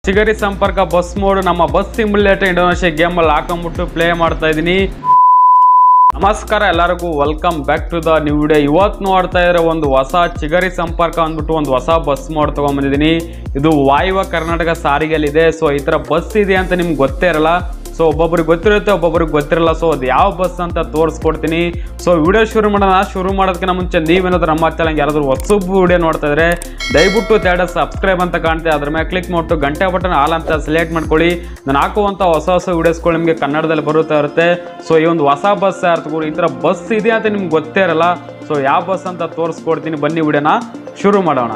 ಚಿಗರಿ Samparka bus mod ನಮ್ಮ bus simulator Indonesia ಗೇಮಲ್ಲಿ ಹಾಕೊಂಡ್ಬಿಟ್ಟು ಪ್ಲೇ ಮಾಡ್ತಾ ಇದ್ದೀನಿ ನಮಸ್ಕಾರ ಎಲ್ಲರಿಗೂ welcome back to the new video ಇವತ್ತು ನೋಡ್ತಾ ಇರೋ ಒಂದು ಹೊಸ ಚಿಗರಿ ಸಂಪರ್ಕ ಅಂದ್ಬಿಟ್ಟು ಒಂದು ಹೊಸ ಬಸ್ ಮೋಡ್ ತೊಗೊಂಬಂದಿದ್ದೀನಿ ಇದು ವಾಯುವ ಕರ್ನಾಟಕ ಸಾರಿಗೆಯಲ್ಲಿದೆ ಸೊ ಈ ಥರ ಬಸ್ ಇದೆ ಅಂತ ನಿಮ್ಗೆ ಗೊತ್ತೇ ಇರಲ್ಲ ಸೊ ಒಬ್ಬೊಬ್ರಿಗೆ ಗೊತ್ತಿರುತ್ತೆ ಒಬ್ಬೊಬ್ರಿಗೆ ಗೊತ್ತಿರಲ್ಲ ಸೊ ಅದು ಯಾವ ಬಸ್ ಅಂತ ತೋರಿಸ್ಕೊಡ್ತೀನಿ ಸೊ ವಿಡಿಯೋ ಶುರು ಮಾಡೋಣ ಶುರು ಮಾಡೋದಕ್ಕಿಂತ ಮುಂಚೆ ನೀವೇನಾದ್ರೂ ನಮ್ಮ ಚಾನಲ್ಗೆ ಯಾರಾದರೂ ಹೊಸಬ್ ವಿಡಿಯೋ ನೋಡ್ತಾ ಇದ್ರೆ ದಯವಿಟ್ಟು ತೇಡ ಸಬ್ಸ್ಕ್ರೈಬ್ ಅಂತ ಕಾಣ್ತೆ ಅದ್ರ ಮೇಲೆ ಕ್ಲಿಕ್ ಮಾಡ್ಬಿಟ್ಟು ಗಂಟೆ ಬಟನ್ ಆಲ್ ಅಂತ ಸೆಲೆಕ್ಟ್ ಮಾಡ್ಕೊಳ್ಳಿ ನಾನು ಹಾಕುವಂಥ ಹೊಸ ಹೊಸ ವಿಡಿಯೋಸ್ಗಳು ನಿಮಗೆ ಕನ್ನಡದಲ್ಲಿ ಬರುತ್ತಾ ಇರುತ್ತೆ ಸೊ ಈ ಒಂದು ಹೊಸ ಬಸ್ ಯಾರು ಈ ಥರ ಬಸ್ ಇದೆ ಅಂತ ನಿಮ್ಗೆ ಗೊತ್ತೇ ಇರಲ್ಲ ಸೊ ಯಾವ ಬಸ್ ಅಂತ ತೋರಿಸ್ಕೊಡ್ತೀನಿ ಬನ್ನಿ ವಿಡಿಯೋನ ಶುರು ಮಾಡೋಣ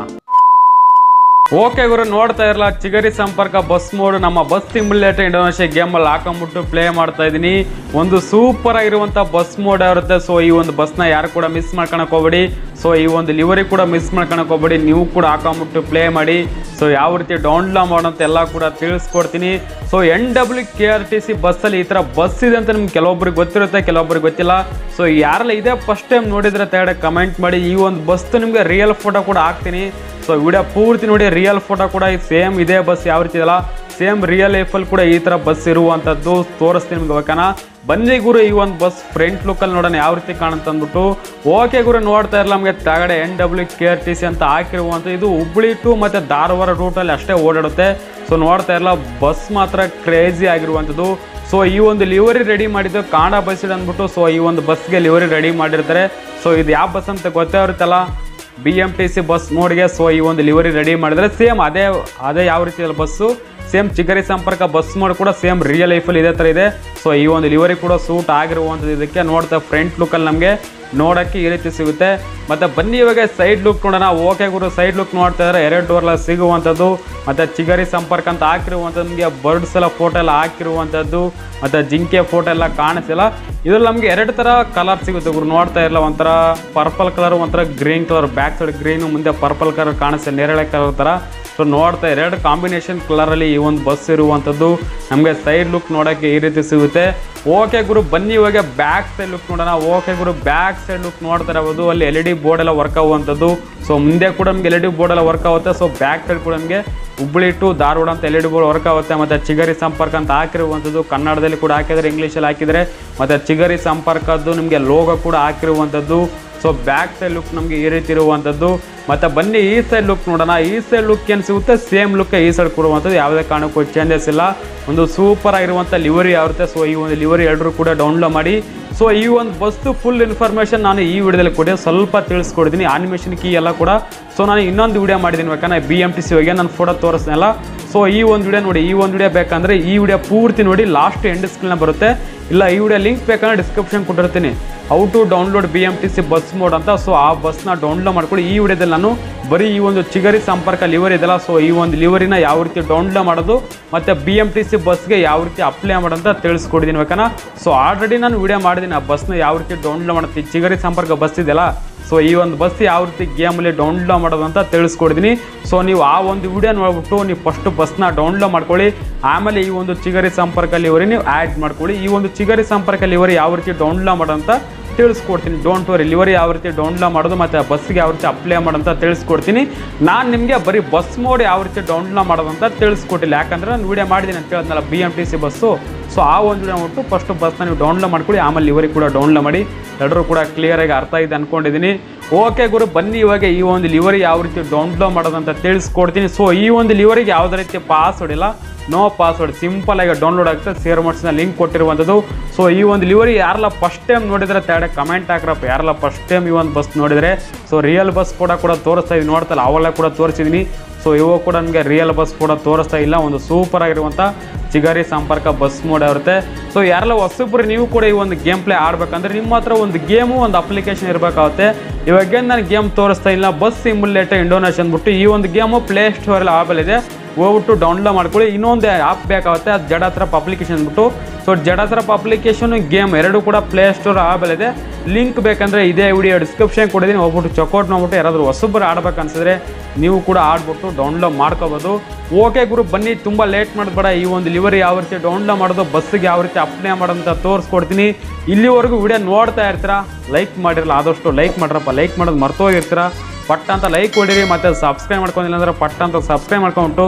ಓಕೆ ಗುರು ನೋಡ್ತಾ ಇರಲ್ಲ ಚಿಗರಿ ಸಂಪರ್ಕ ಬಸ್ ಮೋಡ್ ನಮ್ಮ ಬಸ್ ಸಿಮ್ಯುಲೇಟರ್ ಇಂಡೋನೇಷಿಯಾ ಗೇಮಲ್ಲಿ ಹಾಕೊಂಡ್ಬಿಟ್ಟು ಪ್ಲೇ ಮಾಡ್ತಾ ಇದ್ದೀನಿ ಒಂದು ಸೂಪರ್ ಆಗಿರುವಂಥ ಬಸ್ ಮೋಡ್ ಇರುತ್ತೆ ಸೊ ಈ ಒಂದು ಬಸ್ನ ಯಾರು ಕೂಡ ಮಿಸ್ ಮಾಡ್ಕೊಳಕ್ ಹೋಗ್ಬೇಡಿ ಸೊ ಈ ಒಂದು ಲಿವರಿ ಕೂಡ ಮಿಸ್ ಮಾಡ್ಕೊಳಕ್ ಹೋಗ್ಬೇಡಿ ನೀವು ಕೂಡ ಹಾಕೊಂಡ್ಬಿಟ್ಟು ಪ್ಲೇ ಮಾಡಿ ಸೊ ಯಾವ ರೀತಿ ಡೌನ್ಲೋಡ್ ಮಾಡೋಂತ ಎಲ್ಲ ಕೂಡ ತಿಳಿಸ್ಕೊಡ್ತೀನಿ so N W K R T C ಬಸ್ಸಲ್ಲಿ ಈ ಥರ ಬಸ್ ಇದೆ ಅಂತ ನಿಮ್ಗೆ ಕೆಲವೊಬ್ರಿಗೆ ಗೊತ್ತಿರುತ್ತೆ ಕೆಲವೊಬ್ರಿಗೆ ಗೊತ್ತಿಲ್ಲ ಸೊ ಯಾರೆಲ್ಲ ಇದೇ ಫಸ್ಟ್ ಟೈಮ್ ನೋಡಿದ್ರೆ ತೆಗಡೆ ಕಮೆಂಟ್ ಮಾಡಿ ಈ ಒಂದು ಬಸ್ತು ನಿಮಗೆ ರಿಯಲ್ ಫೋಟೋ ಕೂಡ ಹಾಕ್ತೀನಿ ಸೊ ವಿಡಿಯೋ ಪೂರ್ತಿ ನೋಡಿ ರಿಯಲ್ ಫೋಟೋ ಕೂಡ ಸೇಮ್ ಇದೇ ಬಸ್ ಯಾವ ರೀತಿ ಇದೆಯಲ್ಲ ಸೇಮ್ ರಿಯಲ್ ಲೈಫಲ್ಲಿ ಕೂಡ ಈ ಥರ ಬಸ್ ಇರುವಂಥದ್ದು ತೋರಿಸ್ತೀನಿ ನಿಮ್ಗೆ ಬೇಕನ ಬನ್ನಿ ಗುರು ಈ ಒಂದು ಬಸ್ ಫ್ರಂಟ್ ಲುಕ್ಕಲ್ಲಿ ನೋಡೋಣ ಯಾವ ರೀತಿ ಕಾಣುತ್ತೆ ಅಂದ್ಬಿಟ್ಟು ಓಕೆ ಗುರು ನೋಡ್ತಾ ಇರಲ್ಲ ನಮಗೆ ತಗಡೆ N W K R T C ಅಂತ ಹಾಕಿರುವಂಥ ಇದು ಹುಬ್ಳಿ ಟು ಮತ್ತು ಧಾರವಾಡ ರೂಟಲ್ಲಿ ಅಷ್ಟೇ ಓಡಾಡುತ್ತೆ ಸೊ ನೋಡ್ತಾ ಇರಲ್ಲ ಬಸ್ ಮಾತ್ರ ಕ್ರೇಜಿ ಆಗಿರುವಂಥದ್ದು ಸೊ ಈ ಒಂದು ಲಿವರಿ ರೆಡಿ ಮಾಡಿದ್ದು ಕಾಂಡ ಬಸ್ ಅಂದ್ಬಿಟ್ಟು ಸೊ ಈ ಒಂದು ಬಸ್ಗೆ ಲಿವರಿ ರೆಡಿ ಮಾಡಿರ್ತಾರೆ ಸೊ ಇದು ಯಾವ ಬಸ್ ಅಂತ ಗೊತ್ತೇ ಇರುತ್ತಲ್ಲ B M T C bus ಮೋಡ್ಗೆ ಸೊ ಈ ಒಂದು ಲಿವರಿ ರೆಡಿ ಮಾಡಿದ್ರೆ ಸೇಮ್ ಅದೇ ಅದೇ ಯಾವ ರೀತಿ bus same Chigari Samparka bus mod ಕೂಡ ಸೇಮ್ ರಿಯಲ್ ಲೈಫಲ್ಲಿ ಇದೇ ಥರ ಇದೆ ಸೊ ಈ ಒಂದು ಲಿವರಿ ಕೂಡ ಸೂಟ್ ಆಗಿರುವಂಥದ್ದು ಇದಕ್ಕೆ ನೋಡ್ತಾ ಫ್ರಂಟ್ ಲುಕ್ಕಲ್ಲಿ ನಮಗೆ ನೋಡೋಕ್ಕೆ ಈ ರೀತಿ ಸಿಗುತ್ತೆ ಮತ್ತು ಬನ್ನಿ ಇವಾಗ ಸೈಡ್ ಲುಕ್ ನೋಡೋಣ ಓಕೆ ಗುರು ಸೈಡ್ ಲುಕ್ ನೋಡ್ತಾ ಇದ್ರೆ ಎರಡು ಡೋರ್ಲ ಸಿಗುವಂಥದ್ದು ಮತ್ತು ಚಿಗರಿ ಸಂಪರ್ಕ ಅಂತ ಹಾಕಿರುವಂಥದ್ದು ನಮಗೆ ಬರ್ಡ್ಸ್ ಎಲ್ಲ ಫೋಟೋ ಎಲ್ಲ ಹಾಕಿರುವಂಥದ್ದು ಮತ್ತು ಜಿಂಕೆ ಫೋಟೋ ಎಲ್ಲ ಕಾಣಿಸಿಲ್ಲ ಇದ್ರಲ್ಲಿ ನಮಗೆ ಎರಡು ಥರ ಕಲರ್ ಸಿಗುತ್ತೆ ಗುರು ನೋಡ್ತಾ ಇರಲ್ಲ ಒಂಥರ ಪರ್ಪಲ್ ಕಲರ್ ಒಂಥರ green colour back side green ಮುಂದೆ ಪರ್ಪಲ್ ಕಲರ್ ಕಾಣಿಸುತ್ತೆ ನೇರಳೆ ಕಲರ್ ಥರ ಸೊ ನೋಡ್ತಾ ಎರಡು ಕಾಂಬಿನೇಷನ್ ಕಲರಲ್ಲಿ ಈ ಒಂದು ಬಸ್ ಇರುವಂಥದ್ದು ನಮಗೆ ಸೈಡ್ ಲುಕ್ ನೋಡೋಕ್ಕೆ ಈ ರೀತಿ ಸಿಗುತ್ತೆ ಓಕೆ ಗುರು ಬನ್ನಿ ಇವಾಗ ಬ್ಯಾಕ್ ಸೈಡ್ ಲುಕ್ ನೋಡೋಣ ಓಕೆ ಗುರು ಬ್ಯಾಕ್ ಸೈಡ್ ಲುಕ್ ನೋಡ್ತಾ ಇರಬಹುದು ಅಲ್ಲಿ ಎಲ್ ಇ ಡಿ ಬೋರ್ಡ್ ಎಲ್ಲ ವರ್ಕ್ ಆಗುವಂಥದ್ದು ಸೊ ಮುಂದೆ ಕೂಡ ನಮಗೆ ಎಲ್ ಇ ಡಿ ಬೋರ್ಡ್ ಎಲ್ಲ ವರ್ಕ್ ಆಗುತ್ತೆ ಸೊ ಬ್ಯಾಕ್ ಸೈಡ್ ಕೂಡ ನಮಗೆ ಹುಬ್ಬಳ್ಳಿ ಟು ಧಾರವಾಡ ಅಂತ L E D board work ಆಗುತ್ತೆ ಮತ್ತು ಚಿಗರಿ ಸಂಪರ್ಕ ಅಂತ ಹಾಕಿರುವಂಥದ್ದು ಕನ್ನಡದಲ್ಲಿ ಕೂಡ ಹಾಕಿದರೆ ಇಂಗ್ಲೀಷಲ್ಲಿ ಹಾಕಿದರೆ ಮತ್ತು ಚಿಗರಿ ಸಂಪರ್ಕದ್ದು ನಿಮಗೆ ಲೋಗೋ ಕೂಡ ಹಾಕಿರುವಂಥದ್ದು ಸೊ ಬ್ಯಾಕ್ ಸೈಡ್ ಲುಕ್ ನಮಗೆ ಈ ರೀತಿ ಇರುವಂಥದ್ದು ಮತ್ತು ಬನ್ನಿ ಈ ಸೈಡ್ ಲುಕ್ ನೋಡೋಣ ಈ ಸೈಡ್ ಲುಕ್ ಏನು ಸಿಗುತ್ತೆ ಸೇಮ್ ಲುಕ್ ಈ ಸೈಡ್ ಕೊಡುವಂಥದ್ದು ಯಾವುದೇ ಕಾರಣಕ್ಕೂ ಚೇಂಜಸ್ ಇಲ್ಲ ಒಂದು ಸೂಪರ್ ಆಗಿರುವಂಥ ಲಿವರಿ ಆಗುತ್ತೆ ಸೊ ಈ ಒಂದು ಲಿವರಿ ಎರಡರೂ ಕೂಡ ಡೌನ್ಲೋಡ್ ಮಾಡಿ ಸೊ ಈ ಒಂದು ಬಸ್ತು ಫುಲ್ ಇನ್ಫಾರ್ಮೇಷನ್ ನಾನು ಈ ವಿಡಿಯೋದಲ್ಲಿ ಕೊಡಿ ಸ್ವಲ್ಪ ತಿಳಿಸ್ಕೊಡ್ತೀನಿ ಆನಿಮೇಷನ್ ಕೀ ಎಲ್ಲ ಕೂಡ ಸೊ ನಾನು ಇನ್ನೊಂದು ವಿಡಿಯೋ ಮಾಡಿದ್ದೀನಿ ಬೇಕಂದ್ರೆ ಬಿ ಎಮ್ ಟಿ ಸಿ ಹೋಗಿ ನಾನು ಫೋಟೋ ತೋರಿಸ್ನಲ್ಲ ಸೊ ಈ ಒಂದು ವಿಡಿಯೋ ನೋಡಿ ಈ ಒಂದು ವಿಡಿಯೋ ಬೇಕಂದ್ರೆ ಈ ವಿಡಿಯೋ ಪೂರ್ತಿ ನೋಡಿ ಲಾಸ್ಟ್ ಎಂಡ್ ಸ್ಕ್ರೀನ್ ಬರುತ್ತೆ ಇಲ್ಲ ಈ ವಿಡಿಯೋ ಲಿಂಕ್ ಬೇಕಂದ್ರೆ ಡಿಸ್ಕ್ರಿಪ್ಷನ್ ಕೊಟ್ಟಿರ್ತೀನಿ how to download B M T C bus mod ಅಂತ ಸೊ ಆ ಬಸ್ನ ಡೌನ್ಲೋಡ್ ಮಾಡ್ಕೊಳ್ಳಿ ಈ ವಿಡಿಯೋದಲ್ಲಿ ನಾನು ಬರೀ ಈ ಒಂದು ಚಿಗರಿ ಸಂಪರ್ಕ ಲಿವರ್ ಇದೆಲ್ಲ ಸೊ ಈ ಒಂದು ಲಿವರಿನ ಯಾವ ರೀತಿ ಡೌನ್ಲೋಡ್ ಮಾಡೋದು ಮತ್ತು ಬಿ ಎಮ್ ಟಿ ಸಿ ಬಸ್ಗೆ ಯಾವ ರೀತಿ ಅಪ್ಲೈ ಮಾಡೋಂತ ತಿಳಿಸ್ಕೊಡಿದ್ದೀನಿ ಬೇಕನ ಸೊ ಆಲ್ರೆಡಿ ನಾನು ವಿಡಿಯೋ ಮಾಡಿದ್ದೀನಿ ಆ ಬಸ್ನ ಯಾವ ರೀತಿ ಡೌನ್ಲೋಡ್ ಮಾಡುತ್ತೆ ಚಿಗರಿ ಸಂಪರ್ಕ ಬಸ್ ಇದೆಯಲ್ಲ ಸೊ ಈ ಒಂದು ಬಸ್ ಯಾವ ರೀತಿ ಗೇಮಲ್ಲಿ ಡೌನ್ಲೋಡ್ ಮಾಡೋದು ಅಂತ ತಿಳಿಸ್ಕೊಡಿದ್ದೀನಿ ಸೊ ನೀವು ಆ ಒಂದು ವಿಡಿಯೋ ನೋಡ್ಬಿಟ್ಟು ನೀವು ಫಸ್ಟ್ ಬಸ್ನ ಡೌನ್ಲೋಡ್ ಮಾಡ್ಕೊಳ್ಳಿ ಆಮೇಲೆ ಈ ಒಂದು ಚಿಗರಿ ಸಂಪರ್ಕ ಲಿವರಿ ನೀವು ಆ್ಯಡ್ ಮಾಡ್ಕೊಳ್ಳಿ ಈ ಒಂದು ಚಿಗರಿ ಸಂಪರ್ಕ ಲಿವರಿ ಯಾವ ರೀತಿ ಡೌನ್ಲೋಡ್ ಮಾಡೋಂತ ತಿಳಿಸ್ಕೊಡ್ತೀನಿ ಡೋಂಟ್ ವರಿ ಲಿವರಿ ಯಾವ ರೀತಿ ಡೌನ್ಲೋಡ್ ಮಾಡೋದು ಮತ್ತು ಬಸ್ಗೆ ಯಾವ ರೀತಿ ಅಪ್ಲೈ ಮಾಡೋಂತ ತಿಳಿಸ್ಕೊಡ್ತೀನಿ ನಾನು ನಿಮಗೆ ಬರೀ ಬಸ್ ಮೋಡ್ ಯಾವ ರೀತಿ ಡೌನ್ಲೋಡ್ ಮಾಡೋದು ಅಂತ ತಿಳಿಸ್ಕೊಟ್ಟಿಲ್ಲ ಯಾಕಂದರೆ ನಾನು ವಿಡಿಯೋ ಮಾಡಿದ್ದೀನಿ ಅಂತ ಹೇಳಿದ್ನಲ್ಲ B M T C bus so ಆ ಒಂದು ವಿಡಿಯೋ ಬಿಟ್ಟು ಫಸ್ಟ್ ಬಸ್ನ ನೀವು ಡೌನ್ಲೋಡ್ ಮಾಡ್ಕೊಳ್ಳಿ ಆಮೇಲೆ ಲಿವರಿ ಕೂಡ ಡೌನ್ಲೋಡ್ ಮಾಡಿ ಎರಡರೂ ಕೂಡ ಕ್ಲಿಯರಾಗಿ ಅರ್ಥ ಇದೆ ಅಂದ್ಕೊಂಡಿದ್ದೀನಿ ಓಕೆ ಗುರು ಬನ್ನಿ ಇವಾಗ ಈ ಒಂದು ಲಿವರಿ ಯಾವ ರೀತಿ ಡೌನ್ಲೋಡ್ ಮಾಡೋದಂತ ತಿಳಿಸ್ಕೊಡ್ತೀನಿ ಸೊ ಈ ಒಂದು ಲಿವರಿಗೆ ಯಾವುದೇ ರೀತಿ ಪಾಸ್ವರ್ಡ್ ಇಲ್ಲ ನೋ ಪಾಸ್ವರ್ಡ್ ಸಿಂಪಲ್ ಆಗಿ ಡೌನ್ಲೋಡ್ ಆಗುತ್ತೆ ಶೇರ್ ಮಾಡ್ಸಿನ ಲಿಂಕ್ ಕೊಟ್ಟಿರುವಂಥದ್ದು ಸೊ ಈ ಒಂದು ಲಿವರಿ ಯಾರೆಲ್ಲ ಫಸ್ಟ್ ಟೈಮ್ ನೋಡಿದ್ರೆ ತಡೆ ಕಮೆಂಟ್ ಹಾಕ್ರಪ್ಪ ಯಾರೆಲ್ಲ ಫಸ್ಟ್ ಟೈಮ್ ಈ ಒಂದು ಬಸ್ ನೋಡಿದರೆ ಸೊ ರಿಯಲ್ ಬಸ್ ಕೂಡ ಕೂಡ ತೋರಿಸ್ತಾ ಇದ್ದೀನಿ ನೋಡ್ತಲ್ಲ ಅವೆಲ್ಲ ಕೂಡ ತೋರಿಸಿದ್ದೀನಿ ಸೊ ಇವಾಗ ಕೂಡ ನನಗೆ ರಿಯಲ್ ಬಸ್ ಕೂಡ ತೋರಿಸ್ತಾ ಇಲ್ಲ ಒಂದು ಸೂಪರ್ ಆಗಿರುವಂಥ ಚಿಗರಿ ಸಂಪರ್ಕ ಬಸ್ ಮೋಡ್ ಇರುತ್ತೆ ಸೊ ಯಾರೆಲ್ಲ ಹೊಸಬ್ರು ನೀವು ಕೂಡ ಈ ಒಂದು ಗೇಮ್ ಪ್ಲೇ ಆಡ್ಬೇಕಂದ್ರೆ ನಿಮ್ಮ ಹತ್ರ ಒಂದು ಗೇಮು ಒಂದು ಅಪ್ಲಿಕೇಶನ್ ಇರಬೇಕಾಗುತ್ತೆ ಇವಾಗೇನು ನಾನು ಗೇಮ್ ತೋರಿಸ್ತಾ ಇಲ್ಲ ಬಸ್ ಸಿಮ್ಯುಲೇಟರ್ ಇಂಡೋನೇಷನ್ ಅಂದ್ಬಿಟ್ಟು ಈ ಒಂದು ಗೇಮು ಪ್ಲೇ ಸ್ಟೋರಲ್ಲಿ ಆಬಲ್ ಇದೆ ಹೋಗ್ಬಿಟ್ಟು ಡೌನ್ಲೋಡ್ ಮಾಡ್ಕೊಳ್ಳಿ ಇನ್ನೊಂದು ಆ್ಯಪ್ ಬೇಕಾಗುತ್ತೆ ಅದು ಜಡಾತ್ರಪ್ ಅಪ್ಲಿಕೇಶನ್ ಅಂದ್ಬಿಟ್ಟು ಸೊ ಜಡಾತ್ರಪ್ ಅಪ್ಲಿಕೇಶನ್ ಗೇಮ್ ಎರಡು ಕೂಡ ಪ್ಲೇ ಸ್ಟೋರ್ ಆಬಲ್ ಇದೆ ಲಿಂಕ್ ಬೇಕಂದ್ರೆ ಇದೇ ವಿಡಿಯೋ ಡಿಸ್ಕ್ರಿಪ್ಷನ್ ಕೊಡಿದ್ದೀನಿ ಹೋಗ್ಬಿಟ್ಟು ಚೆಕ್ಔಟ್ ಮಾಡ್ಬಿಟ್ಟು ಯಾರಾದರೂ ಹೊಸಬ್ರು ಆಡ್ಬೇಕು ಅನ್ಸಿದ್ರೆ ನೀವು ಕೂಡ ಆಡ್ಬಿಟ್ಟು ಡೌನ್ಲೋಡ್ ಮಾಡ್ಕೋಬೋದು ಓಕೆ ಗುರು ಬನ್ನಿ ತುಂಬ ಲೇಟ್ ಮಾಡಬೇಡ ಈ ಒಂದು ಲಿವರಿ ಯಾವ ರೀತಿ ಡೌನ್ಲೋಡ್ ಮಾಡೋದು ಬಸ್ಸಿಗೆ ಯಾವ ರೀತಿ ಅಪ್ಲೈ ಮಾಡೋದಂತ ತೋರಿಸ್ಕೊಡ್ತೀನಿ ಇಲ್ಲಿವರೆಗೂ ವಿಡಿಯೋ ನೋಡ್ತಾ ಇರ್ತೀರಾ ಲೈಕ್ ಮಾಡಿರಲ್ಲ ಆದಷ್ಟು ಲೈಕ್ ಮಾಡ್ರಪ್ಪ ಲೈಕ್ ಮಾಡೋದು ಮರ್ತೋಗಿರ್ತೀರಾ ಪಟ್ ಅಂತ ಲೈಕ್ ಕೊಡಿರಿ ಮತ್ತು ಸಬ್ಸ್ಕ್ರೈಬ್ ಮಾಡ್ಕೊಂಡಿಲ್ಲ ಅಂದ್ರೆ ಪಟ್ ಅಂತ ಸಬ್ಸ್ಕ್ರೈಬ್ ಮಾಡ್ಕೊಂಬಿಟ್ಟು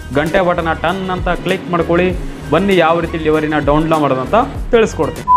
ಗಂಟೆ ಬಟನ ಟನ್ ಅಂತ ಕ್ಲಿಕ್ ಮಾಡ್ಕೊಳ್ಳಿ ಬನ್ನಿ ಯಾವ ರೀತಿ ಲಿವರಿನ ಡೌನ್ಲೋಡ್ ಮಾಡೋದಂತ ತಿಳಿಸ್ಕೊಡ್ತೀನಿ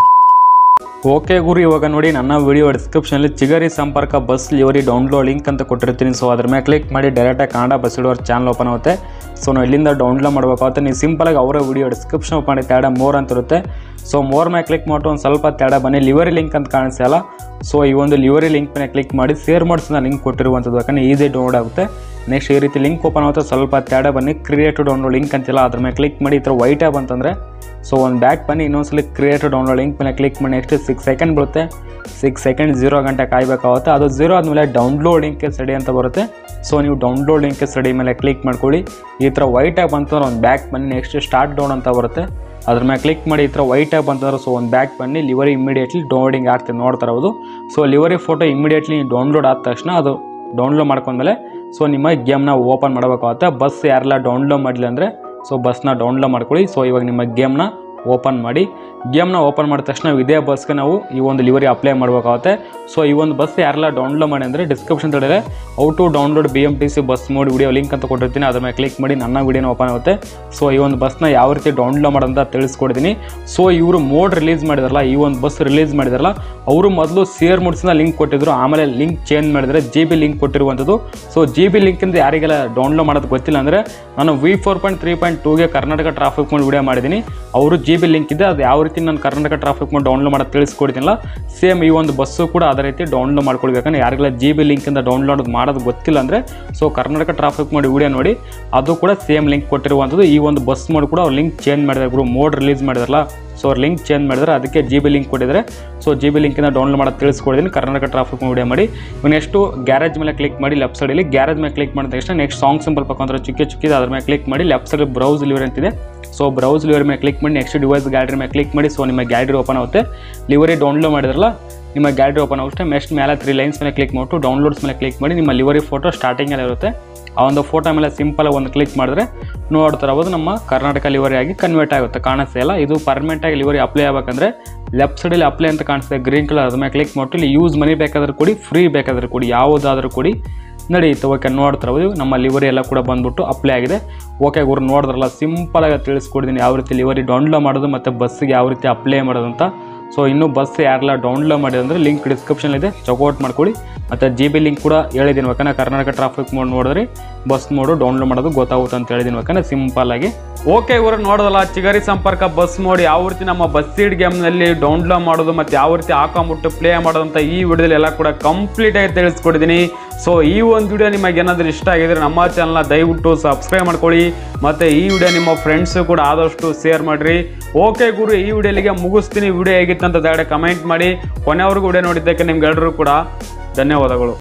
ಓಕೆ ಗುರು ಇವಾಗ ನೋಡಿ ನನ್ನ ವಿಡಿಯೋ ಡಿಸ್ಕ್ರಿಪ್ಷನಲ್ಲಿ ಚಿಗರಿ Samparka bus livery download link ಅಂತ ಕೊಟ್ಟಿರ್ತೀನಿ ಸೊ ಅದ್ರ ಮೇಲೆ ಕ್ಲಿಕ್ ಮಾಡಿ ಡೈರೆಕ್ಟಾಗಿ ಕನ್ನಡ ಬಸ್ ಇಡೋರ್ ಚಾನಲ್ ಓಪನ್ ಆಗುತ್ತೆ ಸೊ ನಾವು ಇಲ್ಲಿಂದ ಡೌನ್ಲೋಡ್ ಮಾಡಬೇಕಾಗುತ್ತೆ ನೀವು ಸಿಂಪಲಾಗಿ ಅವರ ವಿಡಿಯೋ ಡಿಸ್ಕ್ರಿಪ್ಷನ್ ಓಪನ್ ಮಾಡಿ ತ್ಯಾಡ ಮೋರ್ ಅಂತ ಇರುತ್ತೆ ಸೊ ಮೋರ್ ಮೇಲೆ ಕ್ಲಿಕ್ ಮಾಡಿ ಒಂದು ಸ್ವಲ್ಪ ತ್ಯಾಡ ಬನ್ನಿ ಲಿವರಿ ಲಿಂಕ್ ಅಂತ ಕಾಣಿಸಲ್ಲ ಸೊ ಈ ಒಂದು ಲಿವರಿ ಲಿಂಕ್ ಮೇಲೆ ಕ್ಲಿಕ್ ಮಾಡಿ ಶೇರ್ ಮಾಡಿಸಿದ ಲಿಂಕ್ ಕೊಟ್ಟಿರುವಂಥದ್ದು ಯಾಕಂದರೆ ಈಸಿ ಡೌನ್ಲೋಡ್ ಆಗುತ್ತೆ ನೆಕ್ಸ್ಟ್ ಈ ರೀತಿ ಲಿಂಕ್ ಓಪನ್ ಆಗುತ್ತೆ ಸ್ವಲ್ಪ ತ್ಯಾಡ ಬನ್ನಿ ಕ್ರಿಯೇಟ್ ಡೌನ್ಲೋಡ್ ಲಿಂಕ್ ಅಂತಿಲ್ಲ ಅದ್ರ ಮೇಲೆ ಕ್ಲಿಕ್ ಮಾಡಿ ಈ ಥರ ವೈಟ್ ಆ್ಯಪ್ ಅಂತಂದರೆ ಸೊ ಒಂದು ಬ್ಯಾಕ್ ಬನ್ನಿ ಇನ್ನೊಂದ್ಸಲ ಕ್ರಿಯೇಟ್ ಡೌನ್ಲೋಡ್ ಲಿಂಕ್ ಮೇಲೆ ಕ್ಲಿಕ್ ಮಾಡಿ ನೆಕ್ಸ್ಟ್ ಸಿಕ್ಸ್ ಸೆಕೆಂಡ್ ಬರುತ್ತೆ ಸಿಕ್ಸ್ ಸೆಕೆಂಡ್ ಜೀರೋ ಗಂಟೆ ಕಾಯಬೇಕಾಗುತ್ತೆ ಅದು ಜೀರೋ ಆದಮೇಲೆ ಡೌನ್ಲೋಡ್ ಲಿಂಕ್ ಸ್ಟಡಿ ಅಂತ ಬರುತ್ತೆ ಸೊ ನೀವು ಡೌನ್ಲೋಡ್ ಲಿಂಕ್ ಸ್ಟಡಿ ಮೇಲೆ ಕ್ಲಿಕ್ ಮಾಡ್ಕೊಳ್ಳಿ ಈ ಥರ ವೈಟ್ ಆ್ಯಪ್ ಅಂತಂದ್ರೆ ಒಂದು ಬ್ಯಾಕ್ ಬನ್ನಿ ನೆಕ್ಸ್ಟ್ ಸ್ಟಾರ್ಟ್ ಡೌನ್ ಅಂತ ಬರುತ್ತೆ ಅದ್ರ ಮೇಲೆ ಕ್ಲಿಕ್ ಮಾಡಿ ಈ ಥರ ವೈಟ್ ಆ್ಯಪ್ ಅಂತಂದ್ರೆ ಸೊ ಒಂದು ಬ್ಯಾಕ್ ಬನ್ನಿ ಲಿವರಿ ಇಮಿಡಿಯೇಟ್ಲಿ ಡೌನ್ಲೋಡಿಂಗ್ ಆಗ್ತದೆ ನೋಡ್ತಾ ಇರೋದು so livery photo immediately download ಆದ ತಕ್ಷಣ ಅದು ಡೌನ್ಲೋಡ್ ಮಾಡ್ಕೊಂಡ್ಮೇಲೆ ಸೊ ನಿಮ್ಮ ಗೇಮ್ನ ಓಪನ್ ಮಾಡಬೇಕಾಗುತ್ತೆ ಬಸ್ ಯಾರೆಲ್ಲ ಡೌನ್ಲೋಡ್ ಮಾಡಲಿ ಅಂದರೆ ಸೊ ಬಸ್ನ ಡೌನ್ಲೋಡ್ ಮಾಡ್ಕೊಳ್ಳಿ ಸೊ ಇವಾಗ ನಿಮ್ಮ ಗೇಮ್ನ ಓಪನ್ ಮಾಡಿ ಗೇಮ್ನ ಓಪನ್ ಮಾಡಿದ ತಕ್ಷಣ ನಾವು ಇದೇ ಬಸ್ಗೆ ನಾವು ಈ ಒಂದು ಲಿವರಿ ಅಪ್ಲೈ ಮಾಡಬೇಕಾಗುತ್ತೆ ಸೊ ಈ ಒಂದು ಬಸ್ ಯಾರೆಲ್ಲ ಡೌನ್ಲೋಡ್ ಮಾಡಿ ಅಂದರೆ ಡಿಸ್ಕ್ರಿಪ್ಷನ್ ತಡೆದರೆ how to download B M T C bus mod video link ಅಂತ ಕೊಟ್ಟಿರ್ತೀನಿ ಅದ್ರ ಮೇಲೆ ಕ್ಲಿಕ್ ಮಾಡಿ ನನ್ನ ವಿಡಿಯೋನ ಓಪನ್ ಆಗುತ್ತೆ ಸೊ ಈ ಒಂದು ಬಸ್ನ ಯಾವ ರೀತಿ ಡೌನ್ಲೋಡ್ ಮಾಡೋದಂತ ತಿಳಿಸ್ಕೊಡ್ತೀನಿ ಸೊ ಇವರು ಮೋಡ್ ರಿಲೀಸ್ ಮಾಡಿದಾರಲ್ಲ ಈ ಒಂದು ಬಸ್ ರಿಲೀಸ್ ಮಾಡಿದಾರಲ್ಲ ಅವರು ಮೊದಲು ಸೇರ್ ಮುಡ್ಸಿನ ಲಿಂಕ್ ಕೊಟ್ಟಿದ್ರು ಆಮೇಲೆ ಲಿಂಕ್ ಚೇಂಜ್ ಮಾಡಿದರೆ ಜಿ ಬಿ ಲಿಂಕ್ ಕೊಟ್ಟಿರುವಂಥದ್ದು ಸೊ ಜಿ ಬಿ ಲಿಂಕಿಂದ ಯಾರಿಗೆಲ್ಲ ಡೌನ್ಲೋಡ್ ಮಾಡೋದು ಗೊತ್ತಿಲ್ಲ ಅಂದರೆ ನಾನು V four point three point ಟೂಗೆ ಕರ್ನಾಟಕ ಟ್ರಾಫಿಕ್ ಮೋಡ್ ವಿಡಿಯೋ ಮಾಡಿದ್ದೀನಿ ಅವರು ಜಿ ಬಿ ಲಿಂಕ್ ಇದೆ ಅದು ಯಾವ ರೀತಿ ನಾನು ಕರ್ನಾಟಕ ಟ್ರಾಫಿಕ್ ಮೋಡ್ ಡೌನ್ಲೋಡ್ ಮಾಡೋದು ತಿಳಿಸ್ಕೊಡ್ತೀನಲ್ಲ ಸೇಮ್ ಈ ಒಂದು ಬಸ್ಸು ಕೂಡ ಅದೇ ರೀತಿ ಡೌನ್ಲೋಡ್ ಮಾಡ್ಕೊಳ್ಬೇಕಂದ್ರೆ ಯಾರಿಗೆಲ್ಲ ಜಿ ಬಿ ಲಿಂಕಿಂದ ಡೌನ್ಲೋಡ್ ಮಾಡೋದು ಗೊತ್ತಿಲ್ಲ ಅಂದರೆ so Karnataka traffic mod video ನೋಡಿ ಅದು ಕೂಡ ಸೇಮ್ ಲಿಂಕ್ ಕೊಟ್ಟಿರುವಂಥದ್ದು ಈ ಒಂದು ಬಸ್ ಮೋಡ್ ಕೂಡ ಅವ್ರು ಲಿಂಕ್ ಚೇಂಜ್ ಮಾಡಿದ್ದಾರೆ ಗುರು ಮೋಡ್ ರಿಲೀಸ್ ಮಾಡಿದಾರಲ್ಲ ಸೊ ಅವ್ರು ಲಿಂಕ್ ಚೇಂಜ್ ಮಾಡಿದ್ರೆ ಅದಕ್ಕೆ ಜಿ ಬಿ ಲಿಂಕ್ ಕೊಟ್ಟಿದ್ದಾರೆ ಸೊ ಜಿ ಬಿ ಲಿಂಕಿಂದ ಡೌನ್ಲೋಡ್ ಮಾಡೋದು ತಿಳಿಸ್ಕೊಡಿದ್ದೀನಿ ಕರ್ನಾಟಕ ಟ್ರಾಫಿಕ್ ವಿಡಿಯೋ ಮಾಡಿ ಇವಾಗ ನೆಕ್ಸ್ಟು ಗ್ಯಾರೇಜ್ ಮೇಲೆ ಕ್ಲಿಕ್ ಮಾಡಿ ಲೆಫ್ಟ್ ಸೈಡಲ್ಲಿ ಗ್ಯಾರೇಜ್ ಮೇಲೆ ಕ್ಲಿಕ್ ಮಾಡಿದ ತಕ್ಷಣ ನೆಕ್ಸ್ಟ್ ಸಾಂಗ್ ಸಿಂಪಲ್ ಪಕ್ಕಂದ್ರೆ ಚಿಕ್ಕ ಚಿಕ್ಕಿದೆ ಅದ್ರ ಮೇಲೆ ಕ್ಲಿಕ್ ಮಾಡಿ ಲೆಫ್ಟ್ ಸೈಡ್ ಬ್ರೌಸ್ ಲಿವರ್ ಅಂತಿದೆ ಸೊ ಬ್ರೌಸ್ ಲಿವರ್ ಮೇಲೆ ಕ್ಲಿಕ್ ಮಾಡಿ ನೆಕ್ಸ್ಟ್ ಡಿವೈಸ್ ಗ್ಯಾಲರಿ ಮೇಲೆ ಕ್ಲಿಕ್ ಮಾಡಿ ಸೊ ನಿಮ್ಮ ಗ್ಯಾಲರಿ ಓಪನ್ ಆಗುತ್ತೆ ಲಿವರಿ ಡೌನ್ಲೋಡ್ ಮಾಡಿದ್ರಲ್ಲ ನಿಮ್ಮ ಗ್ಯಾಲರಿ ಓಪನ್ ಆಗುತ್ತೆ ನೆಕ್ಸ್ಟ್ ಮೇಲೆ ತ್ರೀ ಲೈನ್ಸ್ ಮೇಲೆ ಕ್ಲಿಕ್ ಮಾಡಿಬಿಟ್ಟು ಡೌನ್ಲೋಡ್ಸ್ ಮೇಲೆ ಕ್ಲಿಕ್ ಮಾಡಿ ನಿಮ್ಮ ಲಿವರಿ ಫೋಟೋ ಸ್ಟಾರ್ಟಿಂಗಲ್ಲಿ ಇರುತ್ತೆ ಆ ಒಂದು ಫೋಟೋ ಮೇಲೆ ಸಿಂಪಲ್ ಒಂದು ಕ್ಲಿಕ್ ಮಾಡಿದ್ರೆ ನೋಡ್ತಾ ಇರ್ಬೋದು ನಮ್ಮ ಕರ್ನಾಟಕ ಲಿವರಿ ಆಗಿ ಕನ್ವರ್ಟ್ ಆಗುತ್ತೆ ಕಾಣಿಸ್ತಾ ಇಲ್ಲ ಇದು ಪರ್ಮನೆಂಟ್ ಆಗಿ ಲಿವರಿ ಅಪ್ಲೈ ಆಗಬೇಕಂದ್ರೆ ಲೆಫ್ಟ್ ಸೈಡಲ್ಲಿ ಅಪ್ಲೈ ಅಂತ ಕಾಣಿಸ್ತದೆ ಗ್ರೀನ್ ಕಲರ್ ಅದ್ರ ಮೇಲೆ ಕ್ಲಿಕ್ ಮಾಡಿಟ್ಟು ಇಲ್ಲಿ ಯೂಸ್ ಮನಿ ಬೇಕಾದ್ರೆ ಕೊಡಿ ಫ್ರೀ ಬೇಕಾದ್ರೆ ಕೊಡಿ ಯಾವುದಾದ್ರೂ ಕೊಡಿ ನಡೆಯುತ್ತೆ ಓಕೆ ನೋಡ್ತಾ ಇರ್ಬೋದು ನಮ್ಮ ಲಿವರಿ ಎಲ್ಲ ಕೂಡ ಬಂದ್ಬಿಟ್ಟು ಅಪ್ಲೈ ಆಗಿದೆ ಓಕೆ ಗುರು ನೋಡಿದ್ರಲ್ಲ ಸಿಂಪಲಾಗಿ ತಿಳಿಸ್ಕೊಡ್ತೀನಿ ಯಾವ ರೀತಿ ಲಿವರಿ ಡೌನ್ಲೋಡ್ ಮಾಡೋದು ಮತ್ತು ಬಸ್ಸಿಗೆ ಯಾವ ರೀತಿ ಅಪ್ಲೈ ಮಾಡೋದು ಅಂತ ಸೊ ಇನ್ನೂ ಬಸ್ ಯಾರೆಲ್ಲ ಡೌನ್ಲೋಡ್ ಮಾಡಿದ್ರೆ ಅಂದರೆ ಲಿಂಕ್ ಡಿಸ್ಕ್ರಿಪ್ಷನ್ ಇದೆ ಚೆಕ್ಔಟ್ ಮಾಡ್ಕೊಳ್ಳಿ ಮತ್ತು ಜಿ ಬಿ ಲಿಂಕ್ ಕೂಡ ಹೇಳಿದ್ದೀನಿ ಯಾಕಂದ್ರೆ ಕರ್ನಾಟಕ ಟ್ರಾಫಿಕ್ ಮೋಡ್ ನೋಡಿದ್ರೆ ಬಸ್ ಮೋಡು ಡೌನ್ಲೋಡ್ ಮಾಡೋದು ಗೊತ್ತಾಗುತ್ತೆ ಅಂತ ಹೇಳಿದ್ದೀನಿ ಯಾಕಂದ್ರೆ ಸಿಂಪಲ್ ಆಗಿ ಓಕೆ ಇವರು ನೋಡೋದಲ್ಲ ಚಿಗರಿ ಸಂಪರ್ಕ ಬಸ್ ಮೋಡ್ ಯಾವ ರೀತಿ ನಮ್ಮ ಬಸ್ ಸೀಡ್ ಗೇಮ್ನಲ್ಲಿ ಡೌನ್ಲೋಡ್ ಮಾಡೋದು ಮತ್ತು ಯಾವ ರೀತಿ ಹಾಕೊಂಬಿಟ್ಟು ಪ್ಲೇ ಮಾಡೋದು ಅಂತ ಈ ವಿಡಿಯೋದಲ್ಲಿ ಎಲ್ಲ ಕೂಡ ಕಂಪ್ಲೀಟ್ ಆಗಿ ತಿಳಿಸ್ಕೊಟ್ಟಿದ್ದೀನಿ ಸೊ ಈ ಒಂದು ವಿಡಿಯೋ ನಿಮಗೆ ಏನಾದರೂ ಇಷ್ಟ ಆಗಿದ್ರೆ ನಮ್ಮ ಚಾನಲ್ನ ದಯವಿಟ್ಟು ಸಬ್ಸ್ಕ್ರೈಬ್ ಮಾಡ್ಕೊಳ್ಳಿ ಮತ್ತು ಈ ವಿಡಿಯೋ ನಿಮ್ಮ ಫ್ರೆಂಡ್ಸು ಕೂಡ ಆದಷ್ಟು ಶೇರ್ ಮಾಡಿರಿ ಓಕೆ ಗುರು ಈ ವಿಡಿಯೋಲಿಗೆ ಮುಗಿಸ್ತೀನಿ ವಿಡಿಯೋ ಹೇಗಿತ್ತು ಅಂತ ದಯವಿಟ್ಟು ಕಮೆಂಟ್ ಮಾಡಿ ಕೊನೆವರೆಗೂ ವಿಡಿಯೋ ನೋಡಿದ್ದಕ್ಕೆ ನಿಮ್ಗೆಲ್ಲರೂ ಕೂಡ ಧನ್ಯವಾದಗಳು